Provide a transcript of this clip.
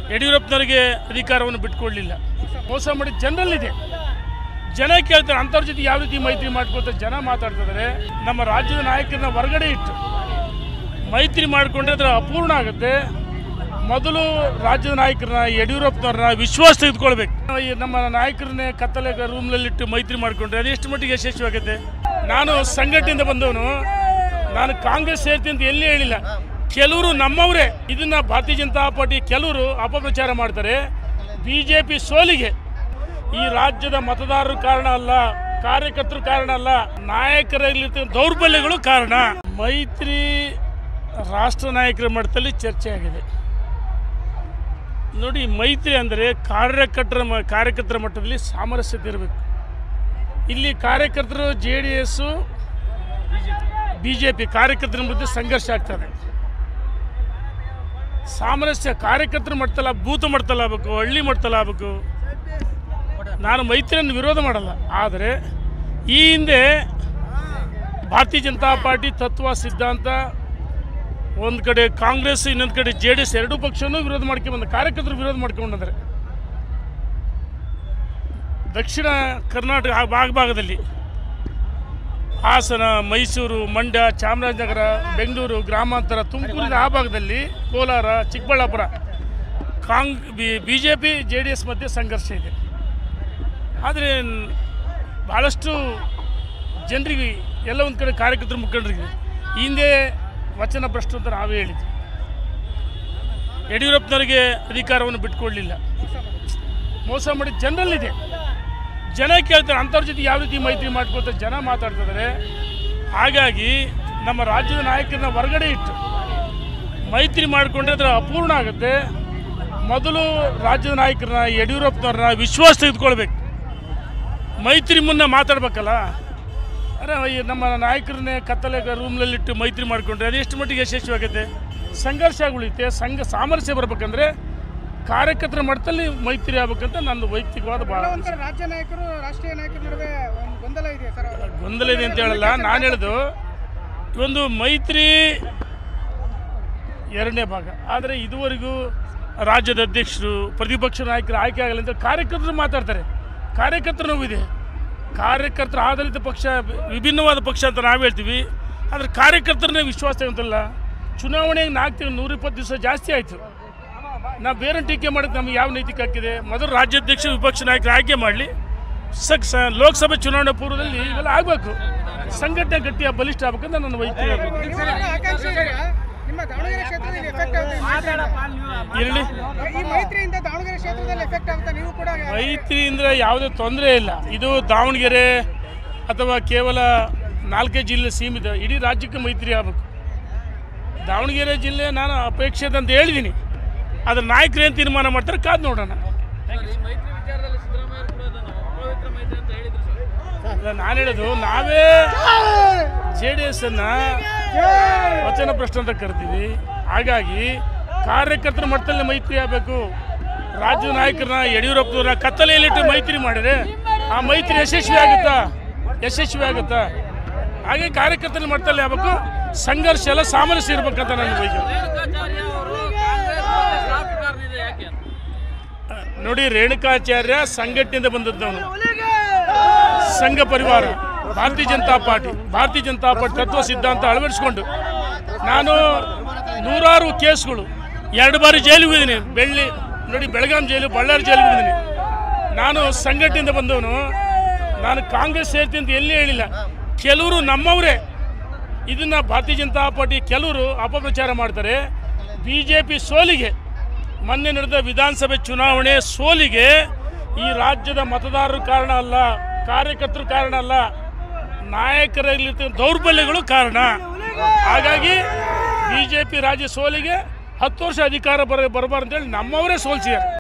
ಯಡಿಯೂರಪ್ಪನವರಿಗೆ ಅಧಿಕಾರವನ್ನು ಬಿಟ್ಕೊಡ್ಲಿಲ್ಲ ಮೋಸ ಮಾಡಿ ಜನರಲ್ಲಿದೆ ಜನ ಕೇಳ್ತಾರೆ ಅಂಥವ್ರ ಜೊತೆ ಯಾವ ರೀತಿ ಮೈತ್ರಿ ಮಾಡ್ಕೊಳ್ತಾರೆ ಜನ ಮಾತಾಡ್ತಿದ್ದಾರೆ ನಮ್ಮ ರಾಜ್ಯದ ನಾಯಕರನ್ನ ಹೊರಗಡೆ ಇಟ್ಟು ಮೈತ್ರಿ ಮಾಡಿಕೊಂಡ್ರೆ ಅದರ ಅಪೂರ್ಣ ಆಗುತ್ತೆ ಮೊದಲು ರಾಜ್ಯದ ನಾಯಕರನ್ನ ಯಡಿಯೂರಪ್ಪನವ್ರನ್ನ ವಿಶ್ವಾಸ ತೆಗೆದುಕೊಳ್ಬೇಕು ಈ ನಮ್ಮ ನಾಯಕರನ್ನೇ ಕತ್ತಲೆ ರೂಮ್ನಲ್ಲಿಟ್ಟು ಮೈತ್ರಿ ಮಾಡಿಕೊಂಡ್ರೆ ಅದು ಎಷ್ಟು ಮಟ್ಟಿಗೆ ಯಶಸ್ವಿ ಆಗುತ್ತೆ ನಾನು ಸಂಘಟನೆಯಿಂದ ಬಂದವನು ನಾನು ಕಾಂಗ್ರೆಸ್ ಸೇರ್ತೀನಿ ಅಂತ ಎಲ್ಲಿ ಹೇಳಿಲ್ಲ ಕೆಲವರು ನಮ್ಮವರೇ ಇದನ್ನ ಭಾರತೀಯ ಜನತಾ ಪಾರ್ಟಿ ಕೆಲವರು ಅಪಪ್ರಚಾರ ಮಾಡ್ತಾರೆ ಬಿ ಜೆ ಪಿ ಸೋಲಿಗೆ ಈ ರಾಜ್ಯದ ಮತದಾರರು ಕಾರಣ ಅಲ್ಲ ಕಾರ್ಯಕರ್ತರು ಕಾರಣ ಅಲ್ಲ ನಾಯಕರಲ್ಲಿರ್ತಕ್ಕಂಥ ದೌರ್ಬಲ್ಯಗಳು ಕಾರಣ ಮೈತ್ರಿ ರಾಷ್ಟ್ರ ನಾಯಕರ ಮಟ್ಟದಲ್ಲಿ ಚರ್ಚೆ ಆಗಿದೆ ನೋಡಿ ಮೈತ್ರಿ ಅಂದರೆ ಕಾರ್ಯಕರ್ತರ ಮ ಕಾರ್ಯಕರ್ತರ ಮಟ್ಟದಲ್ಲಿ ಸಾಮರಸ್ಯತೆ ಇರಬೇಕು ಇಲ್ಲಿ ಕಾರ್ಯಕರ್ತರು J D S B J P ಕಾರ್ಯಕರ್ತರ ಮಧ್ಯೆ ಸಂಘರ್ಷ ಆಗ್ತದೆ ಸಾಮರಸ್ಯ ಕಾರ್ಯಕರ್ತರ ಮಟ್ಟದಲ್ಲಿ ಬೂತ್ ಮಟ್ಟದಲ್ಲಿ ಆಗಬೇಕು ಹಳ್ಳಿ ಮಟ್ಟದಲ್ಲಿ ಆಗಬೇಕು ನಾನು ಮೈತ್ರಿಯನ್ನು ವಿರೋಧ ಮಾಡಲ್ಲ ಆದರೆ ಈ ಹಿಂದೆ ಭಾರತೀಯ ಜನತಾ ಪಾರ್ಟಿ ತತ್ವ ಸಿದ್ಧಾಂತ ಒಂದು ಕಡೆ ಕಾಂಗ್ರೆಸ್ ಇನ್ನೊಂದು ಕಡೆ ಜೆ ಡಿ ಎಸ್ ಎರಡೂ ಪಕ್ಷನೂ ವಿರೋಧ ಮಾಡ್ಕೊಂಡ್ಬಂದ ಕಾರ್ಯಕರ್ತರು ವಿರೋಧ ಮಾಡ್ಕೊಂಡ್ರೆ ದಕ್ಷಿಣ ಕರ್ನಾಟಕ ಆ ಭಾಗ ಭಾಗದಲ್ಲಿ ಹಾಸನ ಮೈಸೂರು ಮಂಡ್ಯ ಚಾಮರಾಜನಗರ ಬೆಂಗಳೂರು ಗ್ರಾಮಾಂತರ ತುಮಕೂರಿನ ಆ ಭಾಗದಲ್ಲಿ Kolar Chikkaballapur Cong B J P J D S ಮಧ್ಯೆ ಸಂಘರ್ಷ ಇದೆ ಆದರೆ ಭಾಳಷ್ಟು ಜನರಿಗೆ ಎಲ್ಲ ಒಂದು ಕಡೆ ಕಾರ್ಯಕರ್ತರು ಮುಖಂಡರಿಗೆ ಈ ಹಿಂದೆ ವಚನ ಭ್ರಷ್ಟು ಅಂತ ನಾವೇ ಹೇಳಿದ್ವಿ ಯಡಿಯೂರಪ್ಪನವರಿಗೆ ಅಧಿಕಾರವನ್ನು ಬಿಟ್ಕೊಡ್ಲಿಲ್ಲ ಮೋಸ ಮಾಡಿ ಜನರಲ್ಲಿದೆ ಜನ ಕೇಳ್ತಾರೆ ಅಂಥವ್ರ ಜೊತೆ ಯಾವ ರೀತಿ ಮೈತ್ರಿ ಮಾಡ್ಕೊಳ್ತಾರೆ ಜನ ಮಾತಾಡ್ತಿದ್ದಾರೆ ಹಾಗಾಗಿ ನಮ್ಮ ರಾಜ್ಯದ ನಾಯಕರನ್ನ ಹೊರಗಡೆ ಇಟ್ಟು ಮೈತ್ರಿ ಮಾಡಿಕೊಂಡ್ರೆ ಅದರ ಅಪೂರ್ಣ ಆಗುತ್ತೆ ಮೊದಲು ರಾಜ್ಯದ ನಾಯಕರನ್ನ ಯಡಿಯೂರಪ್ಪನವ್ರನ್ನ ವಿಶ್ವಾಸ ತೆಗೆದುಕೊಳ್ಬೇಕು ಮೈತ್ರಿ ಮುನ್ನ ಮಾತಾಡ್ಬೇಕಲ್ಲ ಅರೆ ಈ ನಮ್ಮ ನಾಯಕರನ್ನೇ ಕತ್ತಲೆ ರೂಮ್ನಲ್ಲಿಟ್ಟು ಮೈತ್ರಿ ಮಾಡಿಕೊಂಡ್ರೆ ಅದು ಎಷ್ಟು ಮಟ್ಟಿಗೆ ಯಶಸ್ವಿ ಆಗುತ್ತೆ ಸಂಘರ್ಷ ಉಳಿತೆ ಸಂಘ ಸಾಮರಸ್ಯ ಬರ್ಬೇಕಂದ್ರೆ ಕಾರ್ಯಕರ್ತರ ಮಟ್ಟದಲ್ಲಿ ಮೈತ್ರಿ ಆಗ್ಬೇಕಂತ ನನ್ನ ವೈಯಕ್ತಿಕವಾದ ಭಾಳ ಒಂದ್ ಕಡೆ ರಾಜ್ಯ ನಾಯಕರು ರಾಷ್ಟ್ರೀಯ ನಾಯಕರ ನಡುವೆ ಒಂದು ಗೊಂದಲ ಇದೆ ಸರ್ ಗೊಂದಲ ಇದೆ ಅಂತ ಹೇಳಲ್ಲ ನಾನು ಹೇಳೋದು ಒಂದು ಮೈತ್ರಿ ಎರಡನೇ ಭಾಗ ಆದರೆ ಇದುವರೆಗೂ ರಾಜ್ಯದ ಅಧ್ಯಕ್ಷರು ಪ್ರತಿಪಕ್ಷ ನಾಯಕರು ಆಯ್ಕೆ ಆಗಲ್ಲ ಅಂತ ಕಾರ್ಯಕರ್ತರು ಮಾತಾಡ್ತಾರೆ ಕಾರ್ಯಕರ್ತರ ನೋವಿದೆ ಕಾರ್ಯಕರ್ತರ ಆಡಳಿತ ಪಕ್ಷ ವಿಭಿನ್ನವಾದ ಪಕ್ಷ ಅಂತ ನಾವು ಹೇಳ್ತೀವಿ ಆದರೆ ಕಾರ್ಯಕರ್ತರನ್ನೇ ವಿಶ್ವಾಸ ತಗೊಂತಲ್ಲ ಚುನಾವಣೆಗೆ ನಾಲ್ಕು ತಿಂಗಳು ನೂರಿಪ್ಪತ್ತು ದಿವಸ ಜಾಸ್ತಿ ಆಯಿತು ನಾವು ಬೇರೆ ಟೀಕೆ ಮಾಡೋಕ್ಕೆ ನಮಗೆ ಯಾವ ನೈತಿಕ ಹಕ್ಕಿದೆ ಮೊದಲು ರಾಜ್ಯಾಧ್ಯಕ್ಷ ವಿಪಕ್ಷ ನಾಯಕರು ಆಯ್ಕೆ ಮಾಡಲಿ ಸಕ್ ಸ ಲೋಕಸಭೆ ಚುನಾವಣೆ ಪೂರ್ವದಲ್ಲಿ ಇವೆಲ್ಲ ಆಗಬೇಕು ಸಂಘಟನೆ ಗಟ್ಟಿಯ ಬಲಿಷ್ಠ ಆಗ್ಬೇಕಂತ ನನ್ನ ವೈಯಕ್ತಿಕ ಅಭಿಪ್ರಾಯ. ನೀವು ಕೂಡ ಆಕಾಂಕ್ಷಿ ಇದ್ದೀರಾ? ನಿಮ್ಮ ದಾವಣಗೆರೆ ಕ್ಷೇತ್ರದಲ್ಲಿ ಎಫೆಕ್ಟ್ ಆಗುತ್ತೆ ಈ ಮೈತ್ರಿಯಿಂದ. ಇರಲಿ ಈ ಮೈತ್ರಿಯಿಂದ ದಾವಣಗೆರೆ ಕ್ಷೇತ್ರದಲ್ಲಿ ಎಫೆಕ್ಟ್ ಆಗುತ್ತೆ ನೀವು ಕೂಡ ಮೈತ್ರಿಯಿಂದ ಯಾವುದೇ ತೊಂದರೆ ಇಲ್ಲ ಇದು ದಾವಣಗೆರೆ ಅಥವಾ ಕೇವಲ ನಾಲ್ಕೇ ಜಿಲ್ಲೆ ಸೀಮಿತ ಇಡೀ ರಾಜ್ಯಕ್ಕೆ ಮೈತ್ರಿ ಆಗಬೇಕು ದಾವಣಗೆರೆ ಜಿಲ್ಲೆ ನಾನು ಅಪೇಕ್ಷಿತ ಅಂತ ಹೇಳಿದ್ದೀನಿ ಅದ್ರ ನಾಯಕರು ಏನು ತೀರ್ಮಾನ ಮಾಡ್ತಾರೆ ಕಾದು ನೋಡೋಣ ಅಲ್ಲ, ನಾನು ಹೇಳೋದು ನಾವೇ ಜೆ ಡಿ ಎಸ್ ಅನ್ನ ವಚನ ಭ್ರಷ್ಟ ಅಂತ ಕರಿತೀವಿ ಹಾಗಾಗಿ ಕಾರ್ಯಕರ್ತರ ಮಟ್ಟದಲ್ಲಿ ಮೈತ್ರಿ ಆಗಬೇಕು ರಾಜ್ಯದ ನಾಯಕರನ್ನ ಯಡಿಯೂರಪ್ಪನವ್ರನ್ನ ಕತ್ತಲೆಯಲ್ಲಿಟ್ಟು ಮೈತ್ರಿ ಮಾಡಿದ್ರೆ ಆ ಮೈತ್ರಿ ಯಶಸ್ವಿ ಆಗುತ್ತಾ ಯಶಸ್ವಿ ಆಗುತ್ತಾ ಹಾಗೆ ಕಾರ್ಯಕರ್ತರ ಮಟ್ಟದಲ್ಲಿ ಆಗಬೇಕು ಸಂಘರ್ಷ ಎಲ್ಲ ಸಾಮರಸ್ಯ ಇರ್ಬೇಕಂತ ನನ್ನ ಬೈಕ್ ರೇಣುಕಾಚಾರ್ಯ ಅವರು ಕಾಂಗ್ರೆಸ್ ಮತ್ತೆ ಕ್ರಾಂತಿಕಾರನಿದೆ ಯಾಕೆ ಅಂತ ನೋಡಿ ರೇಣುಕಾಚಾರ್ಯ ಸಂಘಟನೆಯಿಂದ ಬಂದದ್ದವನು ಸಂಘ ಪರಿವಾರ ಭಾರತೀಯ ಜನತಾ ಪಾರ್ಟಿ ಭಾರತೀಯ ಜನತಾ ಪಾರ್ಟಿ ತತ್ವ ಸಿದ್ಧಾಂತ ಅಳವಡಿಸಿಕೊಂಡು ನಾನು ನೂರಾರು ಕೇಸ್ಗಳು ಎರಡು ಬಾರಿ ಜೈಲಿಗೆ ಹೋಗಿದ್ದೀನಿ ಬೆಳ್ಳಿ ನೋಡಿ ಬೆಳಗಾಂ ಜೈಲು ಬಳ್ಳಾರಿ ಜೈಲಿಗೆ ಹೋಗಿದ್ದೀನಿ ನಾನು ಸಂಘಟನೆಯಿಂದ ಬಂದವನು ನಾನು ಕಾಂಗ್ರೆಸ್ ಸೇರ್ತೀನಿ ಅಂತ ಎಲ್ಲಿ ಹೇಳಿಲ್ಲ ಕೆಲವರು ನಮ್ಮವರೇ ಇದನ್ನು ಭಾರತೀಯ ಜನತಾ ಪಾರ್ಟಿ ಕೆಲವರು ಅಪಪ್ರಚಾರ ಮಾಡ್ತಾರೆ ಬಿ ಜೆ ಪಿ ಸೋಲಿಗೆ ಮೊನ್ನೆ ನಡೆದ ವಿಧಾನಸಭೆ ಚುನಾವಣೆ ಸೋಲಿಗೆ ಈ ರಾಜ್ಯದ ಮತದಾರರು ಕಾರಣ ಅಲ್ಲ ಕಾರ್ಯಕರ್ತರು ಕಾರಣ ಅಲ್ಲ ನಾಯಕರಲ್ಲಿರ್ತಕ್ಕಂಥ ದೌರ್ಬಲ್ಯಗಳು ಕಾರಣ ಹಾಗಾಗಿ ಬಿ ಜೆ ಪಿ ರಾಜ್ಯ ಸೋಲಿಗೆ ಹತ್ತು ವರ್ಷ ಅಧಿಕಾರ ಬರ ಬರಬಾರ್ದು ಅಂತೇಳಿ ನಮ್ಮವರೇ ಸೋಲ್ಸಿದ್ದಾರೆ